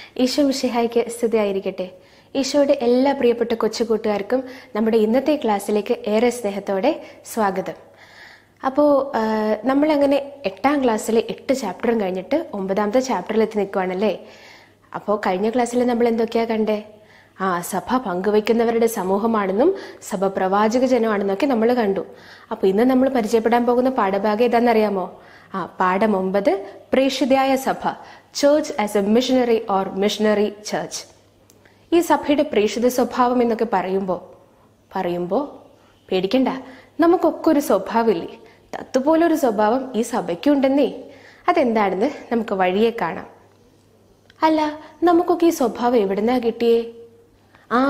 ഈശോ മിഷിഹായ്ക്ക് സ്തുതിയായിരിക്കട്ടെ ഈശോയുടെ എല്ലാ പ്രിയപ്പെട്ട കൊച്ചു കൂട്ടുകാർക്കും നമ്മുടെ ഇന്നത്തെ ക്ലാസ്സിലേക്ക് ഏറെ സ്നേഹത്തോടെ സ്വാഗതം അപ്പോൾ നമ്മളങ്ങനെ എട്ടാം ക്ലാസ്സിലെ എട്ട് ചാപ്റ്ററും കഴിഞ്ഞിട്ട് ഒമ്പതാമത്തെ ചാപ്റ്ററിൽ എത്തി നിൽക്കുവാണല്ലേ അപ്പോൾ കഴിഞ്ഞ ക്ലാസ്സിൽ നമ്മൾ എന്തൊക്കെയാ കണ്ടേ ആ സഭ പങ്കുവയ്ക്കുന്നവരുടെ സമൂഹമാണെന്നും സഭ പ്രവാചക ജനമാണെന്നൊക്കെ നമ്മൾ കണ്ടു അപ്പോൾ ഇന്ന് നമ്മൾ പരിചയപ്പെടാൻ പോകുന്ന പാഠഭാഗം ഏതാണെന്നറിയാമോ ആ പാഠം ഒമ്പത് പ്രേക്ഷിതയായ സഭ church as a missionary or missionary church ഈ സഭയുടെ പ്രേക്ഷിത സ്വഭാവം എന്നൊക്കെ പറയുമ്പോൾ പറയുമ്പോൾ പേടിക്കണ്ട നമുക്കൊക്കെ ഒരു സ്വഭാവമില്ലേ തത്തുപോലൊരു സ്വഭാവം ഈ സഭയ്ക്കുണ്ടെന്നേ അതെന്താണെന്ന് നമുക്ക് വഴിയെ കാണാം അല്ല നമുക്കൊക്കെ ഈ സ്വഭാവം എവിടുന്നാ കിട്ടിയേ ആ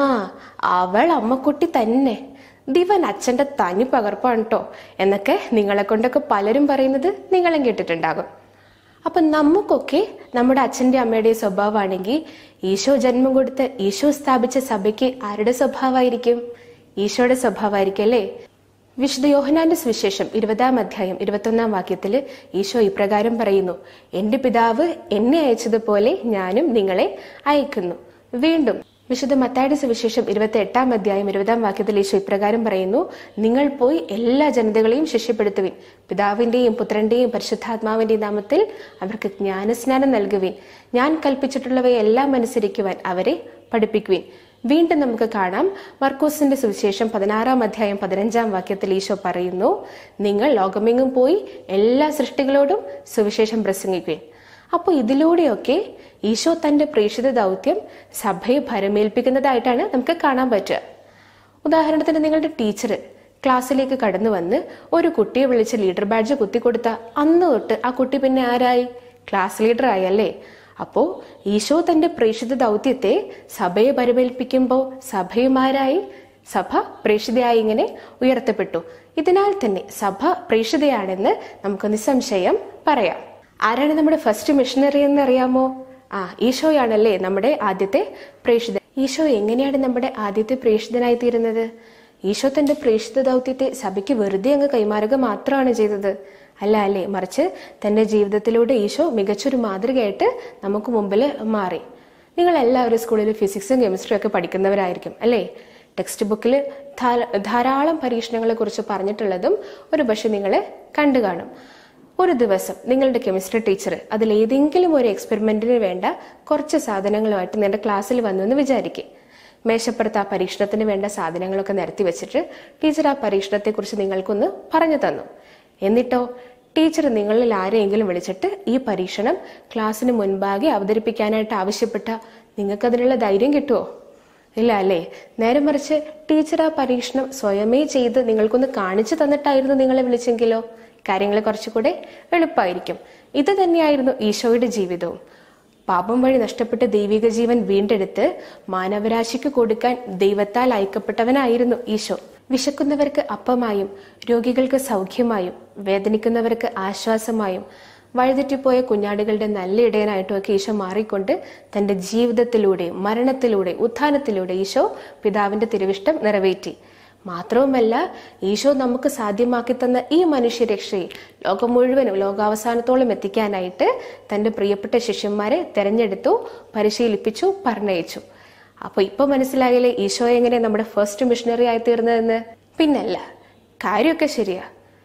അവൾ അമ്മക്കുട്ടി തന്നെ ദിവൻ അച്ഛന്റെ തനി പകർപ്പാണ് കേട്ടോ എന്നൊക്കെ നിങ്ങളെ കൊണ്ടൊക്കെ പലരും പറയുന്നത് നിങ്ങളും കേട്ടിട്ടുണ്ടാകും അപ്പൊ നമുക്കൊക്കെ നമ്മുടെ അച്ഛന്റെ അമ്മയുടെ സ്വഭാവമാണെങ്കിൽ ഈശോ ജന്മം കൊടുത്ത് ഈശോ സ്ഥാപിച്ച സഭയ്ക്ക് ആരുടെ സ്വഭാവമായിരിക്കും ഈശോയുടെ സ്വഭാവമായിരിക്കും അല്ലേ വിശുദ്ധ യോഹനാന്റെ സുവിശേഷം ഇരുപതാം അധ്യായം ഇരുപത്തൊന്നാം വാക്യത്തിൽ ഈശോ ഇപ്രകാരം പറയുന്നു എന്റെ പിതാവ് എന്നെ അയച്ചതുപോലെ ഞാനും നിങ്ങളെ അയക്കുന്നു വീണ്ടും വിശുദ്ധ മത്തായുടെ സുവിശേഷം ഇരുപത്തി എട്ടാം അധ്യായം ഇരുപതാം വാക്യത്തിൽ ഈശോ ഇപ്രകാരം പറയുന്നു നിങ്ങൾ പോയി എല്ലാ ജനതകളെയും ശിഷ്യപ്പെടുത്തുവിൻ പിതാവിന്റെയും പുത്രന്റെയും പരിശുദ്ധാത്മാവിന്റെയും നാമത്തിൽ അവർക്ക് ജ്ഞാനസ്നാനം നൽകുവിൻ ഞാൻ കൽപ്പിച്ചിട്ടുള്ളവയെല്ലാം അനുസരിക്കുവാൻ അവരെ പഠിപ്പിക്കുവിൻ വീണ്ടും നമുക്ക് കാണാം മർക്കോസിന്റെ സുവിശേഷം പതിനാറാം അധ്യായം പതിനഞ്ചാം വാക്യത്തിൽ ഈശോ പറയുന്നു നിങ്ങൾ ലോകമെങ്ങും പോയി എല്ലാ സൃഷ്ടികളോടും സുവിശേഷം പ്രസംഗിക്കുകയും അപ്പോൾ ഇതിലൂടെയൊക്കെ ഈശോ തന്റെ പ്രേക്ഷിത ദൗത്യം സഭയെ ഭരമേൽപ്പിക്കുന്നതായിട്ടാണ് നമുക്ക് കാണാൻ പറ്റുക ഉദാഹരണത്തിന് നിങ്ങളുടെ ടീച്ചർ ക്ലാസ്സിലേക്ക് കടന്നു വന്ന് ഒരു കുട്ടിയെ വിളിച്ച് ലീഡർ ബാഡ്ജ് കുത്തിക്കൊടുത്ത അന്ന് തൊട്ട് ആ കുട്ടി പിന്നെ ആരായി ക്ലാസ് ലീഡർ ആയല്ലേ അപ്പോ ഈശോ തന്റെ പ്രേക്ഷിത ദൗത്യത്തെ സഭയെ പരിമേൽപ്പിക്കുമ്പോൾ സഭയുമാരായി സഭ പ്രേക്ഷിതയായി ഇങ്ങനെ ഉയർത്തപ്പെട്ടു ഇതിനാൽ തന്നെ സഭ പ്രേക്ഷിതയാണെന്ന് നമുക്ക് നിസ്സംശയം പറയാം ആരാണ് നമ്മുടെ ഫസ്റ്റ് മിഷണറി എന്ന് അറിയാമോ ആ ഈശോയാണല്ലേ നമ്മുടെ ആദ്യത്തെ പ്രേക്ഷിത ഈശോ എങ്ങനെയാണ് നമ്മുടെ ആദ്യത്തെ പ്രേക്ഷിതനായി തീരുന്നത് ഈശോ തന്റെ പ്രേക്ഷിത ദൗത്യത്തെ സഭയ്ക്ക് വെറുതെ അങ്ങ് കൈമാറുക മാത്രമാണ് ചെയ്തത് അല്ല അല്ലേ മറിച്ച് തന്റെ ജീവിതത്തിലൂടെ ഈശോ മികച്ചൊരു മാതൃകയായിട്ട് നമുക്ക് മുമ്പിൽ മാറി നിങ്ങൾ എല്ലാവരും സ്കൂളിൽ ഫിസിക്സും കെമിസ്ട്രിയും ഒക്കെ പഠിക്കുന്നവരായിരിക്കും അല്ലേ ടെക്സ്റ്റ് ബുക്കിൽ ധാരാളം പരീക്ഷണങ്ങളെ കുറിച്ച് പറഞ്ഞിട്ടുള്ളതും ഒരു പക്ഷെ നിങ്ങൾ കണ്ടു കാണും ഒരു ദിവസം നിങ്ങളുടെ കെമിസ്ട്രി ടീച്ചർ അതിൽ ഏതെങ്കിലും ഒരു എക്സ്പെരിമെന്റിന് വേണ്ട കുറച്ച് സാധനങ്ങളുമായിട്ട് നിങ്ങളുടെ ക്ലാസ്സിൽ വന്നു എന്ന് വിചാരിക്കും മേശപ്പുറത്ത് ആ പരീക്ഷണത്തിന് വേണ്ട സാധനങ്ങളൊക്കെ നിരത്തി വെച്ചിട്ട് ടീച്ചർ ആ പരീക്ഷണത്തെക്കുറിച്ച് നിങ്ങൾക്കൊന്ന് പറഞ്ഞു തന്നു എന്നിട്ടോ ടീച്ചർ നിങ്ങളിൽ ആരെയെങ്കിലും വിളിച്ചിട്ട് ഈ പരീക്ഷണം ക്ലാസ്സിന് മുൻപാകെ അവതരിപ്പിക്കാനായിട്ട് ആവശ്യപ്പെട്ട നിങ്ങൾക്കതിനുള്ള ധൈര്യം കിട്ടുമോ ഇല്ല അല്ലേ നേരെ മറിച്ച് ടീച്ചർ ആ പരീക്ഷണം സ്വയമേ ചെയ്ത് നിങ്ങൾക്കൊന്ന് കാണിച്ചു തന്നിട്ടായിരുന്നു നിങ്ങളെ വിളിച്ചെങ്കിലോ കാര്യങ്ങൾ കുറച്ചുകൂടെ എളുപ്പമായിരിക്കും ഇത് തന്നെയായിരുന്നു ഈശോയുടെ ജീവിതവും പാപം വഴി നഷ്ടപ്പെട്ട ദൈവിക ജീവൻ വീണ്ടെടുത്ത് മാനവരാശിക്ക് കൊടുക്കാൻ ദൈവത്താൽ അയക്കപ്പെട്ടവനായിരുന്നു ഈശോ വിശക്കുന്നവർക്ക് അപ്പമായും രോഗികൾക്ക് സൗഖ്യമായും വേദനിക്കുന്നവർക്ക് ആശ്വാസമായും വഴിതെറ്റിപ്പോയ കുഞ്ഞാടുകളുടെ നല്ല ഇടയനായിട്ടുമൊക്കെ ഈശോ മാറിക്കൊണ്ട് തന്റെ ജീവിതത്തിലൂടെ മരണത്തിലൂടെ ഉത്ഥാനത്തിലൂടെ ഈശോ പിതാവിന്റെ തിരുവിഷ്ടം നിറവേറ്റി മാത്രവുമല്ല ഈശോ നമുക്ക് സാധ്യമാക്കി തന്ന ഈ മനുഷ്യരക്ഷയെ ലോകം മുഴുവനും ലോകാവസാനത്തോളം എത്തിക്കാനായിട്ട് തന്റെ പ്രിയപ്പെട്ട ശിഷ്യന്മാരെ തെരഞ്ഞെടുത്തു പരിശീലിപ്പിച്ചു പറഞ്ഞയച്ചു അപ്പൊ ഇപ്പൊ മനസ്സിലാകില്ലേ ഈശോ എങ്ങനെ നമ്മുടെ ഫസ്റ്റ് മിഷണറി ആയി തീർന്നതെന്ന് പിന്നല്ല കാര്യമൊക്കെ ശരിയാ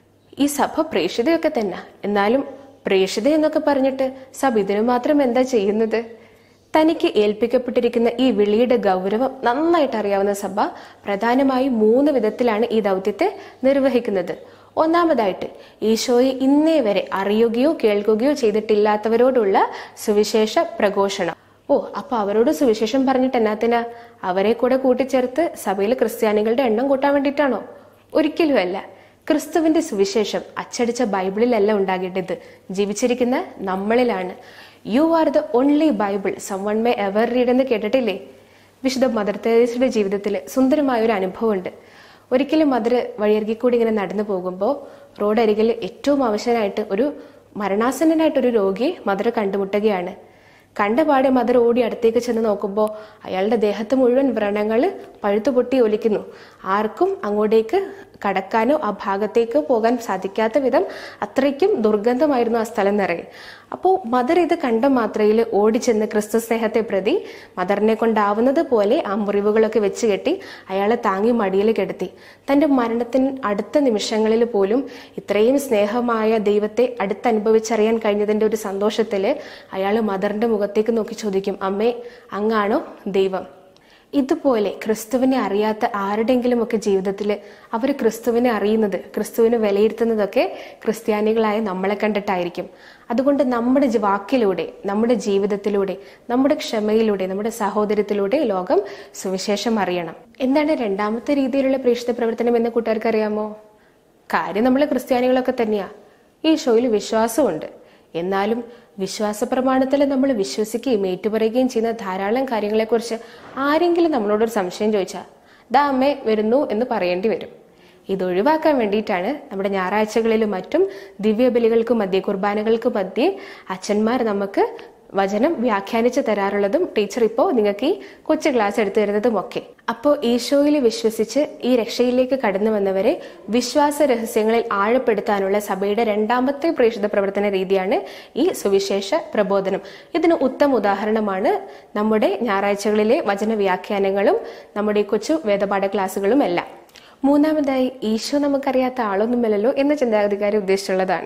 ഈ സഭ പ്രേക്ഷിതയൊക്കെ തന്നെ എന്നാലും പ്രേക്ഷിത എന്നൊക്കെ പറഞ്ഞിട്ട് സഭ ഇതിനു മാത്രം എന്താ ചെയ്യുന്നത് തനിക്ക് ഏൽപ്പിക്കപ്പെട്ടിരിക്കുന്ന ഈ വിളിയുടെ ഗൗരവം നന്നായിട്ട് അറിയാവുന്ന സഭ പ്രധാനമായും മൂന്ന് വിധത്തിലാണ് ഈ ദൗത്യത്തെ നിർവഹിക്കുന്നത് ഒന്നാമതായിട്ട് ഈശോയെ ഇന്നേ വരെ അറിയുകയോ കേൾക്കുകയോ ചെയ്തിട്ടില്ലാത്തവരോടുള്ള സുവിശേഷ പ്രഘോഷണം ഓ അപ്പൊ അവരോട് സുവിശേഷം പറഞ്ഞിട്ട് എന്നാത്തിനാ അവരെ കൂടെ കൂട്ടിച്ചേർത്ത് സഭയിൽ ക്രിസ്ത്യാനികളുടെ എണ്ണം കൂട്ടാൻ വേണ്ടിയിട്ടാണോ ഒരിക്കലുമല്ല ക്രിസ്തുവിന്റെ സുവിശേഷം അച്ചടിച്ച ബൈബിളിലല്ല ഉണ്ടാകേണ്ടത് ജീവിച്ചിരിക്കുന്ന നമ്മളിലാണ് you are the only Bible someone may ever read എന്ന് കേട്ടിട്ടില്ലേ വിശുദ്ധ മദർ തെരേസയുടെ ജീവിതത്തിൽ സുന്ദരമായ ഒരു അനുഭവമുണ്ട് ഒരിക്കലും മദർ വഴിയരികിൽ കൂടി ഇങ്ങനെ നടന്നു പോകുമ്പോൾ റോഡരികിൽ ഏറ്റവും അവശനായിട്ട് ഒരു മരണാസന്നനായിട്ട് ഒരു രോഗിയെ മദർ കണ്ടുമുട്ടുകയാണ് കണ്ടപാടെ മദർ ഓടി അടുത്തേക്ക് ചെന്ന് നോക്കുമ്പോൾ അയാളുടെ ദേഹത്ത് മുഴുവൻ വ്രണങ്ങൾ പഴുത്തുപൊട്ടി ഒലിക്കുന്നു ആർക്കും അങ്ങോട്ടേക്ക് കടക്കാനോ ആ ഭാഗത്തേക്ക് പോകാൻ സാധിക്കാത്ത വിധം അത്രയ്ക്കും ദുർഗന്ധമായിരുന്നു ആ സ്ഥലം നിറയെ അപ്പോൾ മദർ ഇത് കണ്ട മാത്രയിൽ ഓടിച്ചെന്ന് ക്രിസ്തു സ്നേഹത്തെ പ്രതി മദറിനെ കൊണ്ടാവുന്നത് പോലെ ആ മുറിവുകളൊക്കെ വെച്ച് കെട്ടി അയാളെ താങ്ങി മടിയിൽ കിടത്തി തന്റെ മരണത്തിന് അടുത്ത നിമിഷങ്ങളിൽ പോലും ഇത്രയും സ്നേഹമായ ദൈവത്തെ അടുത്തനുഭവിച്ചറിയാൻ കഴിഞ്ഞതിന്റെ ഒരു സന്തോഷത്തിൽ അയാൾ മദറിന്റെ മുഖത്തേക്ക് നോക്കി ചോദിക്കും അമ്മേ അങ്ങാണോ ദൈവം ഇതുപോലെ ക്രിസ്തുവിനെ അറിയാത്ത ആരുടെങ്കിലുമൊക്കെ ജീവിതത്തിൽ അവർ ക്രിസ്തുവിനെ അറിയുന്നത് ക്രിസ്തുവിനെ വിലയിരുത്തുന്നതൊക്കെ ക്രിസ്ത്യാനികളായ നമ്മളെ കണ്ടിട്ടായിരിക്കും അതുകൊണ്ട് നമ്മുടെ ജി- വാക്കിലൂടെ നമ്മുടെ ജീവിതത്തിലൂടെ നമ്മുടെ ക്ഷമയിലൂടെ നമ്മുടെ സഹോദര്യത്തിലൂടെ ലോകം സുവിശേഷം അറിയണം എന്താണ് രണ്ടാമത്തെ രീതിയിലുള്ള പ്രേക്ഷിത പ്രവർത്തനം എന്ന് കൂട്ടുകാർക്ക് അറിയാമോ കാര്യം നമ്മൾ ക്രിസ്ത്യാനികളൊക്കെ തന്നെയാ ഈ ഷോയിൽ വിശ്വാസമുണ്ട് എന്നാലും വിശ്വാസ പ്രമാണത്തിൽ നമ്മൾ വിശ്വസിക്കുകയും ഏറ്റുപറയുകയും ചെയ്യുന്ന ധാരാളം കാര്യങ്ങളെക്കുറിച്ച് ആരെങ്കിലും നമ്മളോടൊരു സംശയം ചോദിച്ചാൽ ദാ അമ്മേ വരുന്നു എന്ന് പറയേണ്ടി വരും ഇത് ഒഴിവാക്കാൻ വേണ്ടിയിട്ടാണ് നമ്മുടെ ഞായറാഴ്ചകളിലും മറ്റും ദിവ്യബലികൾക്കും മധ്യേ കുർബാനകൾക്കും മധ്യേ അച്ഛന്മാർ നമുക്ക് വചനം വ്യാഖ്യാനിച്ച് തരാറുള്ളതും ടീച്ചർ ഇപ്പോൾ നിങ്ങൾക്ക് ഈ കൊച്ചു ക്ലാസ് എടുത്തു തരുന്നതും ഒക്കെ അപ്പോൾ ഈശോയിൽ വിശ്വസിച്ച് ഈ രക്ഷയിലേക്ക് കടന്നു വന്നവരെ വിശ്വാസ രഹസ്യങ്ങളിൽ ആഴപ്പെടുത്താനുള്ള സഭയുടെ രണ്ടാമത്തെ പ്രേക്ഷിത പ്രവർത്തന രീതിയാണ് ഈ സുവിശേഷ പ്രബോധനം ഇതിന് ഉത്തമ ഉദാഹരണമാണ് നമ്മുടെ ഞായറാഴ്ചകളിലെ വചന വ്യാഖ്യാനങ്ങളും നമ്മുടെ ഈ കൊച്ചു വേദപാഠ ക്ലാസ്സുകളും എല്ലാം മൂന്നാമതായി ഈശോ നമുക്കറിയാത്ത ആളൊന്നുമല്ലല്ലോ എന്ന ചിന്താഗതിക്കാരെ ഉദ്ദേശിച്ചുള്ളതാണ്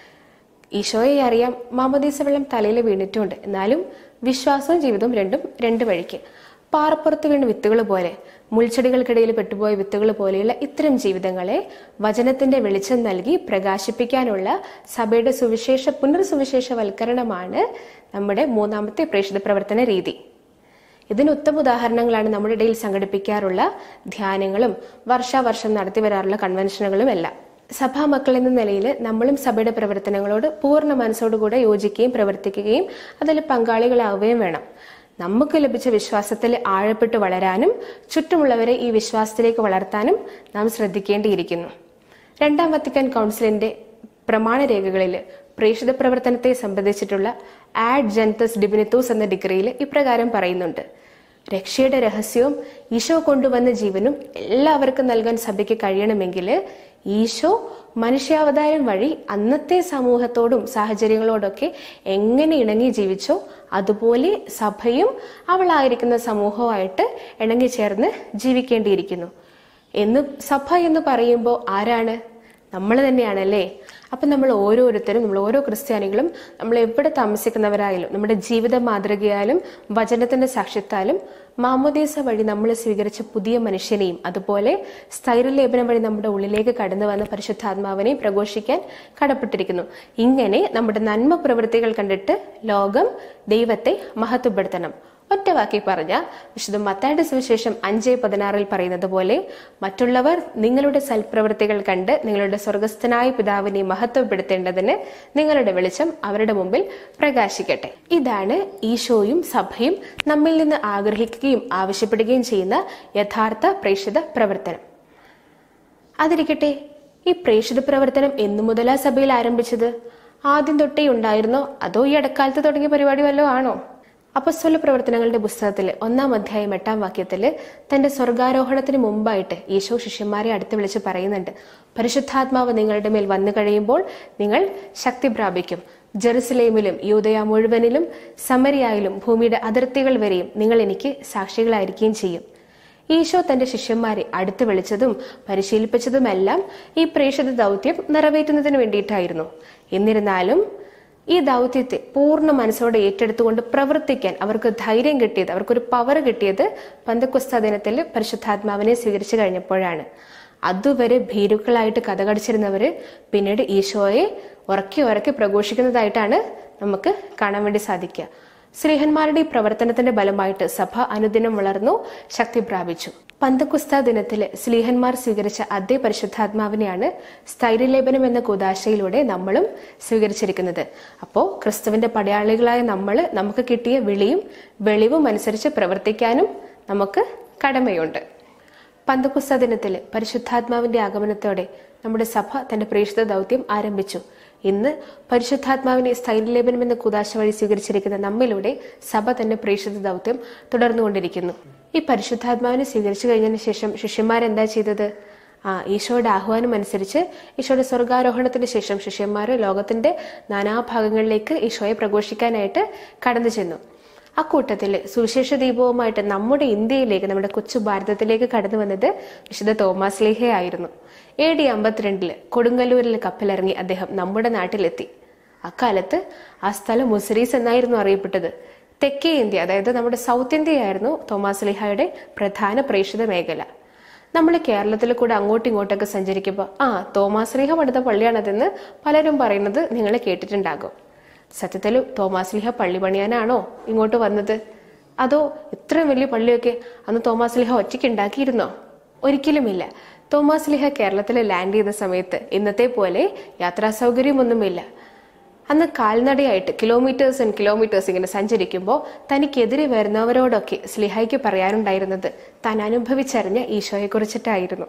ഈശോയെ അറിയാം മാമദീസ വെള്ളം തലയിൽ വീണിട്ടുണ്ട് എന്നാലും വിശ്വാസവും ജീവിതവും രണ്ടും രണ്ട് വഴിക്ക് പാറപ്പുറത്ത് വീണ വിത്തുകൾ പോലെ മുൾച്ചെടികൾക്കിടയിൽ പെട്ടുപോയ വിത്തുകൾ പോലെയുള്ള ഇത്തരം ജീവിതങ്ങളെ വചനത്തിന്റെ വെളിച്ചം നൽകി പ്രകാശിപ്പിക്കാനുള്ള സഭയുടെ സുവിശേഷ പുനർസുവിശേഷവൽക്കരണമാണ് നമ്മുടെ മൂന്നാമത്തെ പ്രേക്ഷിത പ്രവർത്തന രീതി ഇതിന് ഉത്തമ ഉദാഹരണങ്ങളാണ് നമ്മുടെ ഇടയിൽ സംഘടിപ്പിക്കാറുള്ള ധ്യാനങ്ങളും വർഷാവർഷം നടത്തി വരാറുള്ള കൺവെൻഷനുകളും എല്ലാം സഭാ മക്കൾ എന്ന നിലയിൽ നമ്മളും സഭയുടെ പ്രവർത്തനങ്ങളോട് പൂർണ്ണ മനസ്സോടുകൂടെ യോജിക്കുകയും പ്രവർത്തിക്കുകയും അതിൽ പങ്കാളികളാവുകയും വേണം നമുക്ക് ലഭിച്ച വിശ്വാസത്തിൽ ആഴപ്പെട്ട് വളരാനും ചുറ്റുമുള്ളവരെ ഈ വിശ്വാസത്തിലേക്ക് വളർത്താനും നാം ശ്രദ്ധിക്കേണ്ടിയിരിക്കുന്നു രണ്ടാം വത്തിക്കാൻ കൗൺസിലിന്റെ പ്രമാണരേഖകളിൽ പ്രേക്ഷിത പ്രവർത്തനത്തെ സംബന്ധിച്ചിട്ടുള്ള ആഡ് ജെൻതസ് ഡിബിനിത്തൂസ് എന്ന ഡിഗ്രിയിൽ ഇപ്രകാരം പറയുന്നുണ്ട് രക്ഷയുടെ രഹസ്യവും ഈശോ കൊണ്ടുവന്ന ജീവനും എല്ലാവർക്കും നൽകാൻ സഭയ്ക്ക് കഴിയണമെങ്കിൽ ഈശോ മനുഷ്യാവതാരം വഴി അന്നത്തെ സമൂഹത്തോടും സാഹചര്യങ്ങളോടൊക്കെ എങ്ങനെ ഇണങ്ങി ജീവിച്ചോ അതുപോലെ സഭയും അവളായിരിക്കുന്ന സമൂഹവുമായിട്ട് ഇണങ്ങി ചേർന്ന് ജീവിക്കേണ്ടിയിരിക്കുന്നു എന്ന് സഭ എന്ന് പറയുമ്പോൾ ആരാണ് നമ്മൾ തന്നെയാണല്ലേ അപ്പം നമ്മൾ ഓരോരുത്തരും നമ്മൾ ഓരോ ക്രിസ്ത്യാനികളും നമ്മൾ എവിടെ താമസിക്കുന്നവരായാലും നമ്മുടെ ജീവിത മാതൃകയാലും വചനത്തിന്റെ സാക്ഷ്യത്താലും മാമോദീസ വഴി നമ്മൾ സ്വീകരിച്ച പുതിയ മനുഷ്യനെയും അതുപോലെ സ്ഥൈര്യലേപനം വഴി നമ്മുടെ ഉള്ളിലേക്ക് കടന്നു വന്ന പരിശുദ്ധാത്മാവിനെയും പ്രഘോഷിക്കാൻ കടപ്പെട്ടിരിക്കുന്നു ഇങ്ങനെ നമ്മുടെ നന്മ പ്രവൃത്തികൾ കണ്ടിട്ട് ലോകം ദൈവത്തെ മഹത്വപ്പെടുത്തണം ഒറ്റ വാക്കി പറഞ്ഞ വിശുദ്ധ മത്തായുടെ സുവിശേഷം അഞ്ച് പതിനാറിൽ പറയുന്നത് പോലെ മറ്റുള്ളവർ നിങ്ങളുടെ സൽപ്രവൃത്തികൾ കണ്ട് നിങ്ങളുടെ സ്വർഗസ്ഥനായ പിതാവിനെ മഹത്വപ്പെടുത്തേണ്ടതിന് നിങ്ങളുടെ വെളിച്ചം അവരുടെ മുമ്പിൽ പ്രകാശിക്കട്ടെ ഇതാണ് ഈശോയും സഭയും നമ്മിൽ നിന്ന് ആഗ്രഹിക്കുകയും ആവശ്യപ്പെടുകയും ചെയ്യുന്ന യഥാർത്ഥ പ്രേക്ഷിത പ്രവർത്തനം അതിരിക്കട്ടെ ഈ പ്രേക്ഷിത പ്രവർത്തനം എന്നു മുതലാ സഭയിൽ ആരംഭിച്ചത് ആദ്യം തൊട്ടേ ഉണ്ടായിരുന്നോ അതോ ഈ ഇടക്കാലത്ത് തുടങ്ങിയ പരിപാടി വല്ലതും ആണോ അപ്പസ്വല പ്രവർത്തനങ്ങളുടെ പുസ്തകത്തിൽ ഒന്നാം അധ്യായം എട്ടാം വാക്യത്തിൽ തന്റെ സ്വർഗാരോഹണത്തിന് മുമ്പായിട്ട് ഈശോ ശിഷ്യന്മാരെ അടുത്ത് വിളിച്ച് പറയുന്നുണ്ട് പരിശുദ്ധാത്മാവ് നിങ്ങളുടെ മേൽ വന്നു കഴിയുമ്പോൾ നിങ്ങൾ ശക്തി പ്രാപിക്കും ജെറുസലേമിലും യൂതയ മുഴുവനിലും സമരിയായാലും ഭൂമിയുടെ അതിർത്തികൾ വരെയും നിങ്ങൾ എനിക്ക് സാക്ഷികളായിരിക്കുകയും ചെയ്യും ഈശോ തന്റെ ശിഷ്യന്മാരെ അടുത്ത് വിളിച്ചതും പരിശീലിപ്പിച്ചതുമെല്ലാം ഈ പ്രേക്ഷിത ദൗത്യം നിറവേറ്റുന്നതിന് വേണ്ടിയിട്ടായിരുന്നു എന്നിരുന്നാലും ഈ ദൗത്യത്തെ പൂർണ്ണ മനസ്സോടെ ഏറ്റെടുത്തുകൊണ്ട് പ്രവർത്തിക്കാൻ അവർക്ക് ധൈര്യം കിട്ടിയത് അവർക്കൊരു പവർ കിട്ടിയത് പന്തക്കുസ്ത ദിനത്തിൽ പരിശുദ്ധാത്മാവിനെ സ്വീകരിച്ചു കഴിഞ്ഞപ്പോഴാണ് അതുവരെ ഭീരുക്കളായിട്ട് കഥകടിച്ചിരുന്നവര് പിന്നീട് ഈശോയെ ഉറക്കി ഉറക്കി പ്രഘോഷിക്കുന്നതായിട്ടാണ് നമുക്ക് കാണാൻ വേണ്ടി സാധിക്കുക ശ്രീഹന്മാരുടെ ഈ പ്രവർത്തനത്തിന്റെ ഫലമായിട്ട് സഭ അനുദിനം വളർന്നു ശക്തി പ്രാപിച്ചു പന്തക്കുസ്ത ദിനത്തില് സ്ലീഹന്മാർ സ്വീകരിച്ച അതേ പരിശുദ്ധാത്മാവിനെയാണ് സ്ഥൈര്യലേപനം എന്ന കുദാശയിലൂടെ നമ്മളും സ്വീകരിച്ചിരിക്കുന്നത് അപ്പോൾ ക്രിസ്തുവിന്റെ പടയാളികളായ നമ്മൾ നമുക്ക് കിട്ടിയ വിളിയും വെളിവും അനുസരിച്ച് പ്രവർത്തിക്കാനും നമുക്ക് കടമയുണ്ട് പന്തക്കുസ്ത ദിനത്തിൽ പരിശുദ്ധാത്മാവിന്റെ ആഗമനത്തോടെ നമ്മുടെ സഭ തന്റെ പ്രേക്ഷിത ദൗത്യം ആരംഭിച്ചു ഇന്ന് പരിശുദ്ധാത്മാവിനെ സ്ഥൈര്യലേപനം എന്ന കുദാശ വഴി സ്വീകരിച്ചിരിക്കുന്ന നമ്മിലൂടെ സഭ തന്റെ പ്രേക്ഷിത ദൗത്യം തുടർന്നുകൊണ്ടിരിക്കുന്നു ഈ പരിശുദ്ധാത്മാവിനെ സ്വീകരിച്ചു കഴിഞ്ഞതിന് ശേഷം ശിഷ്യന്മാരെന്താ ചെയ്തത് ആ ഈശോയുടെ ആഹ്വാനം അനുസരിച്ച് ഈശോയുടെ സ്വർഗാരോഹണത്തിന് ശേഷം ശിഷ്യന്മാർ ലോകത്തിന്റെ നാനാഭാഗങ്ങളിലേക്ക് ഈശോയെ പ്രഘോഷിക്കാനായിട്ട് കടന്നു ചെന്നു അക്കൂട്ടത്തിൽ സുവിശേഷ ദീപവുമായിട്ട് നമ്മുടെ ഇന്ത്യയിലേക്ക് നമ്മുടെ കൊച്ചു ഭാരതത്തിലേക്ക് കടന്നു വന്നത് വിശുദ്ധ തോമസ് ലീഹയായിരുന്നു എ ഡി അമ്പത്തിരണ്ടില് കൊടുങ്ങല്ലൂരിൽ കപ്പലിറങ്ങി അദ്ദേഹം നമ്മുടെ നാട്ടിലെത്തി അക്കാലത്ത് ആ സ്ഥലം മുസരീസ് എന്നായിരുന്നു അറിയപ്പെട്ടത് തെക്കേ ഇന്ത്യ അതായത് നമ്മുടെ സൗത്ത് ഇന്ത്യയായിരുന്നു തോമസ് ലിഹായുടെ പ്രധാന പ്രേക്ഷിത മേഖല നമ്മൾ കേരളത്തിൽ കൂടെ അങ്ങോട്ടും ഇങ്ങോട്ടൊക്കെ സഞ്ചരിക്കുമ്പോൾ ആ തോമാസ് ലീഹ പണിത പള്ളിയാണതെന്ന് പലരും പറയുന്നത് നിങ്ങൾ കേട്ടിട്ടുണ്ടാകും സത്യത്തിൽ തോമാസ് ലീഹ പള്ളി പണിയാനാണോ ഇങ്ങോട്ട് വന്നത് അതോ ഇത്രയും വലിയ പള്ളിയൊക്കെ അന്ന് തോമാസ് ലീഹ ഒറ്റയ്ക്ക് ഉണ്ടാക്കിയിരുന്നോ ഒരിക്കലുമില്ല തോമാസ് ലീഹ കേരളത്തിൽ ലാൻഡ് ചെയ്ത സമയത്ത് ഇന്നത്തെ പോലെ യാത്രാ സൗകര്യമൊന്നുമില്ല അന്ന് കാൽനടയായിട്ട് കിലോമീറ്റേഴ്സ് ആൻഡ് കിലോമീറ്റേഴ്സ് ഇങ്ങനെ സഞ്ചരിക്കുമ്പോൾ തനിക്കെതിരെ വരുന്നവരോടൊക്കെ സ്ലിഹായ്ക്ക് പറയാനുണ്ടായിരുന്നത് താൻ അനുഭവിച്ചറിഞ്ഞ ഈശോയെ കുറിച്ചിട്ടായിരുന്നു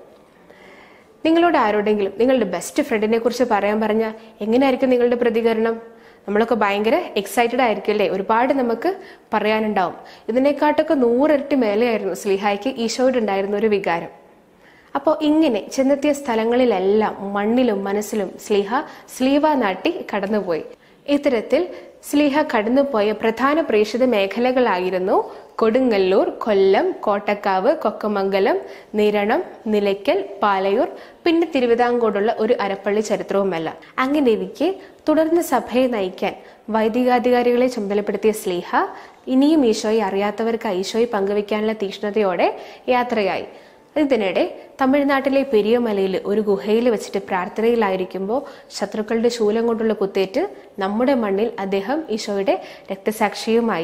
നിങ്ങളോട് ആരോടെങ്കിലും നിങ്ങളുടെ ബെസ്റ്റ് ഫ്രണ്ടിനെ കുറിച്ച് പറയാൻ പറഞ്ഞാൽ എങ്ങനെയായിരിക്കും നിങ്ങളുടെ പ്രതികരണം നമ്മളൊക്കെ ഭയങ്കര എക്സൈറ്റഡ് ആയിരിക്കും അല്ലേ ഒരുപാട് നമുക്ക് പറയാനുണ്ടാവും ഇതിനെക്കാട്ടൊക്കെ നൂറിരട്ടി മേലെയായിരുന്നു സ്ലിഹായ്ക്ക് ഈശോയോട് ഉണ്ടായിരുന്ന ഒരു വികാരം അപ്പോൾ ഇങ്ങനെ ചെന്നെത്തിയ സ്ഥലങ്ങളിലെല്ലാം മണ്ണിലും മനസ്സിലും സ്ലീഹ സ്ലീവ നാട്ടി കടന്നുപോയി ഇത്തരത്തിൽ സ്ലീഹ കടന്നുപോയ പ്രധാന പ്രേക്ഷിത മേഖലകളായിരുന്നു കൊടുങ്ങല്ലൂർ കൊല്ലം കോട്ടക്കാവ് കൊക്കമംഗലം നിരണം നിലയ്ക്കൽ പാലയൂർ പിന്നെ തിരുവിതാംകൂടുള്ള ഒരു അരപ്പള്ളി ചരിത്രവുമല്ല അങ്ങനെ ഇരിക്കെ തുടർന്ന് സഭയെ നയിക്കാൻ വൈദികാധികാരികളെ ചുമതലപ്പെടുത്തിയ സ്ലീഹ ഇനിയും ഈശോയെ അറിയാത്തവർക്ക് ഈശോയെ പങ്കുവെക്കാനുള്ള തീക്ഷ്ണതയോടെ യാത്രയായി ഇതിനിടെ തമിഴ്നാട്ടിലെ പെരിയമലയിൽ ഒരു ഗുഹയിൽ വെച്ചിട്ട് പ്രാർത്ഥനയിലായിരിക്കുമ്പോൾ ശത്രുക്കളുടെ ശൂലം കൊണ്ടുള്ള കുത്തേറ്റ് നമ്മുടെ മണ്ണിൽ അദ്ദേഹം ഈശോയുടെ രക്തസാക്ഷിയുമായി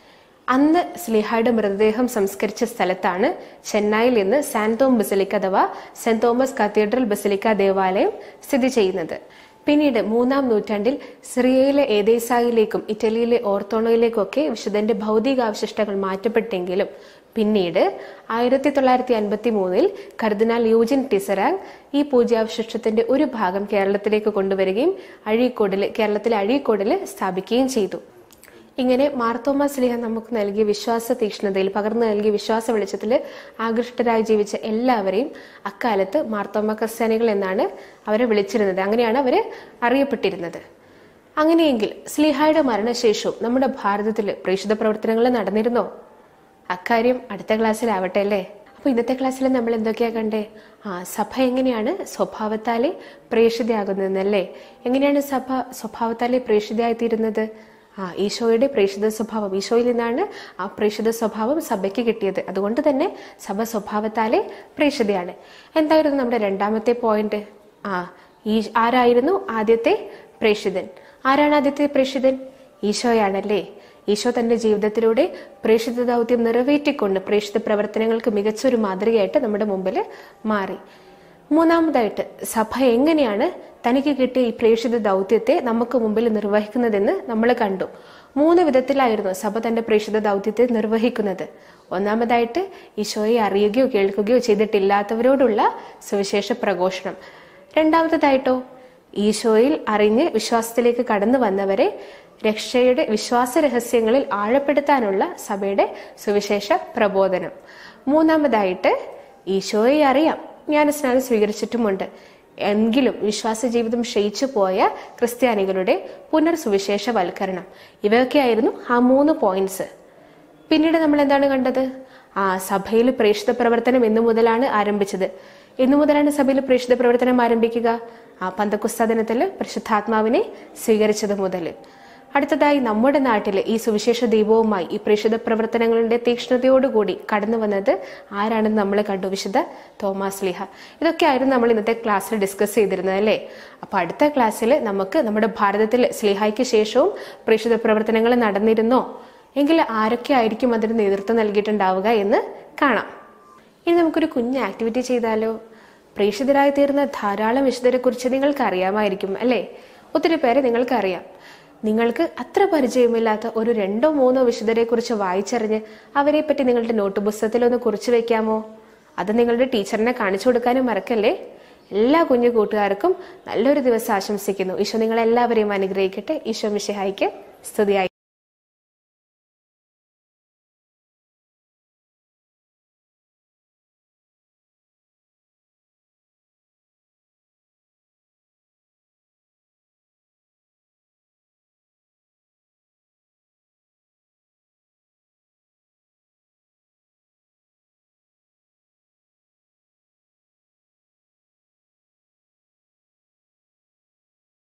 അന്ന് സ്ലിഹായുടെ മൃതദേഹം സംസ്കരിച്ച സ്ഥലത്താണ് ചെന്നൈയിൽ ഇന്ന് സാന്തോം ബസിലിക്ക അഥവാ സെന്റ് തോമസ് കത്തീഡ്രൽ ബസിലിക്ക ദേവാലയം സ്ഥിതി ചെയ്യുന്നത് പിന്നീട് മൂന്നാം നൂറ്റാണ്ടിൽ സിറിയയിലെ ഏതേസായിലേക്കും ഇറ്റലിയിലെ ഓർത്തോണോയിലേക്കും ഒക്കെ വിശുദ്ധന്റെ ഭൗതികാവശിഷ്ടങ്ങൾ മാറ്റപ്പെട്ടെങ്കിലും പിന്നീട് ആയിരത്തി തൊള്ളായിരത്തി അൻപത്തി മൂന്നിൽ കർദിനാൾ യൂജിൻ ടിസറാങ് ഈ പൂജാവശിഷ്ടത്തിന്റെ ഒരു ഭാഗം കേരളത്തിലേക്ക് കൊണ്ടുവരികയും അഴീക്കോടിൽ കേരളത്തിലെ അഴീക്കോടിൽ സ്ഥാപിക്കുകയും ചെയ്തു ഇങ്ങനെ മാർത്തോമ സ്ലിഹ നമുക്ക് നൽകിയ വിശ്വാസ തീക്ഷ്ണതയിൽ പകർന്നു നൽകിയ വിശ്വാസ വെളിച്ചത്തിൽ ആകൃഷ്ടരായി ജീവിച്ച എല്ലാവരെയും അക്കാലത്ത് മാർത്തോമ ക്രിസ്ത്യാനികൾ എന്നാണ് അവരെ വിളിച്ചിരുന്നത് അങ്ങനെയാണ് അവര് അറിയപ്പെട്ടിരുന്നത് അങ്ങനെയെങ്കിൽ സ്ലിഹായുടെ മരണശേഷവും നമ്മുടെ ഭാരതത്തിൽ പ്രേക്ഷിത പ്രവർത്തനങ്ങൾ നടന്നിരുന്നോ അക്കാര്യം അടുത്ത ക്ലാസ്സിലാവട്ടെ അല്ലേ അപ്പൊ ഇന്നത്തെ ക്ലാസ്സിൽ നമ്മൾ എന്തൊക്കെയാ കണ്ടേ ആ സഭ എങ്ങനെയാണ് സ്വഭാവത്താലെ പ്രേക്ഷിതയാകുന്നതെന്നല്ലേ എങ്ങനെയാണ് സഭ സ്വഭാവത്താലെ പ്രേക്ഷിതയായിത്തീരുന്നത് ആ ഈശോയുടെ പ്രേക്ഷിത സ്വഭാവം ഈശോയിൽ നിന്നാണ് ആ പ്രേക്ഷിത സ്വഭാവം സഭയ്ക്ക് കിട്ടിയത് അതുകൊണ്ട് തന്നെ സഭ സ്വഭാവത്താലെ പ്രേക്ഷിതയാണ് എന്തായിരുന്നു നമ്മുടെ രണ്ടാമത്തെ പോയിന്റ് ആ ഈ ആരായിരുന്നു ആദ്യത്തെ പ്രേക്ഷിതൻ ആരാണ് ആദ്യത്തെ പ്രേക്ഷിതൻ ഈശോയാണല്ലേ ഈശോ തന്റെ ജീവിതത്തിലൂടെ പ്രേക്ഷിത ദൗത്യം നിറവേറ്റിക്കൊണ്ട് പ്രേക്ഷിത പ്രവർത്തനങ്ങൾക്ക് മികച്ചൊരു മാതൃകയായിട്ട് നമ്മുടെ മുമ്പിൽ മാറി മൂന്നാമതായിട്ട് സഭ എങ്ങനെയാണ് തനിക്ക് കിട്ടിയ ഈ പ്രേക്ഷിത ദൗത്യത്തെ നമുക്ക് മുമ്പിൽ നിർവഹിക്കുന്നതെന്ന് നമ്മൾ കണ്ടു മൂന്ന് വിധത്തിലായിരുന്നു സഭ തന്റെ പ്രേക്ഷിത ദൗത്യത്തെ നിർവഹിക്കുന്നത് ഒന്നാമതായിട്ട് ഈശോയെ അറിയുകയോ കേൾക്കുകയോ ചെയ്തിട്ടില്ലാത്തവരോടുള്ള സുവിശേഷ പ്രഘോഷണം രണ്ടാമത്തേതായിട്ടോ ഈശോയിൽ അറിഞ്ഞ് വിശ്വാസത്തിലേക്ക് കടന്നു വന്നവരെ രക്ഷയുടെ വിശ്വാസ രഹസ്യങ്ങളിൽ ആഴപ്പെടുത്താനുള്ള സഭയുടെ സുവിശേഷ പ്രബോധനം മൂന്നാമതായിട്ട് ഈശോയെ അറിയാം ജ്ഞാനസ്നാനം സ്വീകരിച്ചിട്ടുമുണ്ട് എങ്കിലും വിശ്വാസ ജീവിതം ക്ഷയിച്ചു പോയ ക്രിസ്ത്യാനികളുടെ പുനർസുവിശേഷവൽക്കരണം ഇവയൊക്കെയായിരുന്നു ആ മൂന്ന് പോയിന്റ്സ് പിന്നീട് നമ്മൾ എന്താണ് കണ്ടത് ആ സഭയിൽ പ്രേക്ഷിത പ്രവർത്തനം എന്നു മുതലാണ് ആരംഭിച്ചത് എന്നു മുതലാണ് സഭയിൽ പ്രേക്ഷിത പ്രവർത്തനം ആരംഭിക്കുക ആ പന്തക്കുസ്ത ദിനത്തിൽ പരിശുദ്ധാത്മാവിനെ സ്വീകരിച്ചത് മുതൽ അടുത്തതായി നമ്മുടെ നാട്ടിൽ ഈ സുവിശേഷ ദീപവുമായി ഈ പ്രേക്ഷിത പ്രവർത്തനങ്ങളുടെ തീക്ഷ്ണതയോടുകൂടി കടന്നു വന്നത് ആരാണെന്ന് നമ്മൾ കണ്ടു വിശുദ്ധ തോമാസ് ലിഹ ഇതൊക്കെയായിരുന്നു നമ്മൾ ഇന്നത്തെ ക്ലാസ്സിൽ ഡിസ്കസ് ചെയ്തിരുന്നത് അല്ലേ അപ്പൊ അടുത്ത ക്ലാസ്സിൽ നമുക്ക് നമ്മുടെ ഭാരതത്തിൽ സ്ലിഹായ്ക്ക് ശേഷവും പ്രേക്ഷിത പ്രവർത്തനങ്ങൾ നടന്നിരുന്നോ എങ്കിൽ ആരൊക്കെ ആയിരിക്കും അതിന് നേതൃത്വം നൽകിയിട്ടുണ്ടാവുക എന്ന് കാണാം ഇനി നമുക്കൊരു കുഞ്ഞ് ആക്ടിവിറ്റി ചെയ്താലോ പ്രേക്ഷിതരായി തീർന്ന ധാരാളം വിശുദ്ധരെ കുറിച്ച് നിങ്ങൾക്ക് അറിയാമായിരിക്കും അല്ലേ ഒത്തിരി പേരെ നിങ്ങൾക്കറിയാം നിങ്ങൾക്ക് അത്ര പരിചയമില്ലാത്ത ഒരു രണ്ടോ മൂന്നോ വിശുദ്ധരെ കുറിച്ച് വായിച്ചറിഞ്ഞ് അവരെ പറ്റി നിങ്ങളുടെ നോട്ട് പുസ്തകത്തിൽ ഒന്ന് കുറിച്ചു വെക്കാമോ അത് നിങ്ങളുടെ ടീച്ചറിനെ കാണിച്ചു കൊടുക്കാനും മറക്കല്ലേ എല്ലാ കുഞ്ഞു കൂട്ടുകാർക്കും നല്ലൊരു ദിവസം ആശംസിക്കുന്നു ഈശോ നിങ്ങളെല്ലാവരെയും അനുഗ്രഹിക്കട്ടെ ഈശോ മിശിഹായിക്ക് സ്തുതിയായി